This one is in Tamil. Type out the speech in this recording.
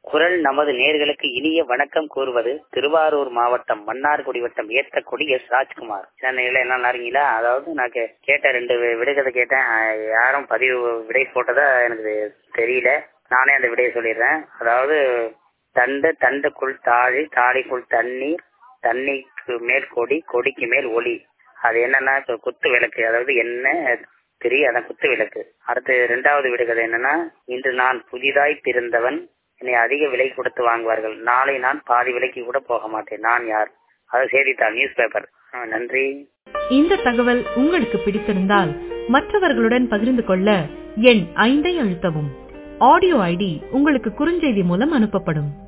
குரல் நமது நேர்களுக்கு இனிய வணக்கம் கூறுவது திருவாரூர் மாவட்டம் மன்னார்குடி வட்டம் ஏத்தக்குடி எஸ் ராஜ்குமார் சென்னையில என்ன இருக்கீங்களா அதாவது நான் கே- கேட்ட ரெண்டு வி- விடைகதை கேட்டேன் அஹ் யாரும் பதிவு விடை போட்டதா எனக்கு தெரியல நானே அந்த விடையை சொல்லிடுறேன் அதாவது தண்டு தண்டுக்குள் தாழி தாழிக்குள் தண்ணீர் தண்ணிக்கு மேல் கொடி கொடிக்கு மேல் ஒளி அது என்னன்னா இப்ப குத்து விளக்கு அதாவது என்ன திரி அதான் குத்து விளக்கு அடுத்து இரண்டாவது விடுகதை என்னன்னா இன்று நான் புதிதாய் பிறந்தவன் என்னை அதிக விலை கொடுத்து வாங்குவார்கள் நாளை நான் பாதி விலைக்கு கூட போக மாட்டேன் நான் யார் அது செய்தித்தாள் நியூஸ் பேப்பர் நன்றி இந்த தகவல் உங்களுக்கு பிடித்திருந்தால் மற்றவர்களுடன் பகிர்ந்து கொள்ள எண் ஐந்தை அழுத்தவும் ஆடியோ ஐடி உங்களுக்கு குறுஞ்செய்தி மூலம் அனுப்பப்படும்